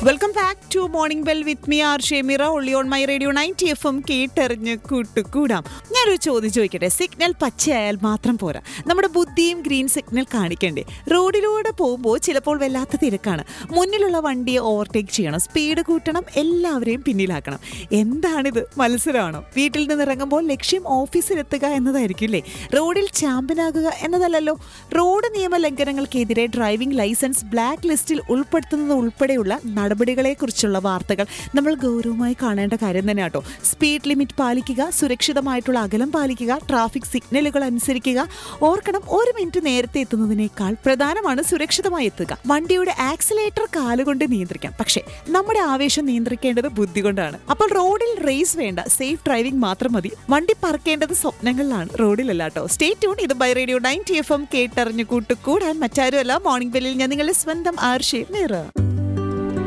welcome back to morning bell with me R Shemira only on my radio ninety F M കേട്ടെറിഞ്ഞ് കൂട്ടുകൂടാം ഞാനൊരു ചോദ്യം ചോദിക്കട്ടെ സിഗ്നൽ പച്ചയായാൽ മാത്രം പോരാ നമ്മുടെ ബുദ്ധിയും ഗ്രീൻ സിഗ്നൽ കാണിക്കണ്ടേ റോഡിലൂടെ പോകുമ്പോൾ ചിലപ്പോൾ വല്ലാത്ത തിരക്കാണ് മുന്നിലുള്ള വണ്ടിയെ ഓവർടേക്ക് ചെയ്യണം സ്പീഡ് കൂട്ടണം എല്ലാവരെയും പിന്നിലാക്കണം എന്താണിത് മത്സരമാണോ വീട്ടിൽ നിന്ന് ഇറങ്ങുമ്പോൾ ലക്ഷ്യം ഓഫീസിലെത്തുക എന്നതായിരിക്കില്ലേ റോഡിൽ ചാമ്പ്യനാകുക എന്നതല്ലല്ലോ റോഡ് നിയമ ലംഘനങ്ങൾക്കെതിരെ ഡ്രൈവിംഗ് ലൈസൻസ് ബ്ലാക്ക് ലിസ്റ്റിൽ ഉൾപ്പെടുത്തുന്നത് ഉൾപ്പെടെയുള്ള നടപടികളെക്കുറിച്ചുള്ള വാർത്തകൾ നമ്മൾ ഗൗരവമായി കാണേണ്ട കാര്യം തന്നെ കേട്ടോ സ്പീഡ് ലിമിറ്റ് പാലിക്കുക സുരക്ഷിതമായിട്ടുള്ള അകലം പാലിക്കുക ട്രാഫിക് സിഗ്നലുകൾ അനുസരിക്കുക ഓർക്കണം ഒരു മിനിറ്റ് നേരത്തെ എത്തുന്നതിനേക്കാൾ പ്രധാനമാണ് സുരക്ഷിതമായി എത്തുക വണ്ടിയുടെ ആക്സിലേറ്റർ കാലുകൊണ്ട് നിയന്ത്രിക്കാം പക്ഷേ നമ്മുടെ ആവേശം നിയന്ത്രിക്കേണ്ടത് ബുദ്ധി കൊണ്ടാണ് അപ്പോൾ റോഡിൽ റേസ് വേണ്ട സേഫ് ഡ്രൈവിംഗ് മാത്രം മതി വണ്ടി പറക്കേണ്ടത് സ്വപ്നങ്ങളിലാണ് റോഡിലല്ല കേട്ടോ സ്റ്റേ ട്യൂൺ ഇത് by radio ninety F M കേട്ടറിഞ്ഞു കൂട്ടുകൂടാൻ മറ്റാരുമല്ല മോർണിംഗ് ബെല്ലിൽ ഞാൻ നിങ്ങളുടെ സ്വന്തം ആർഷേ നേറ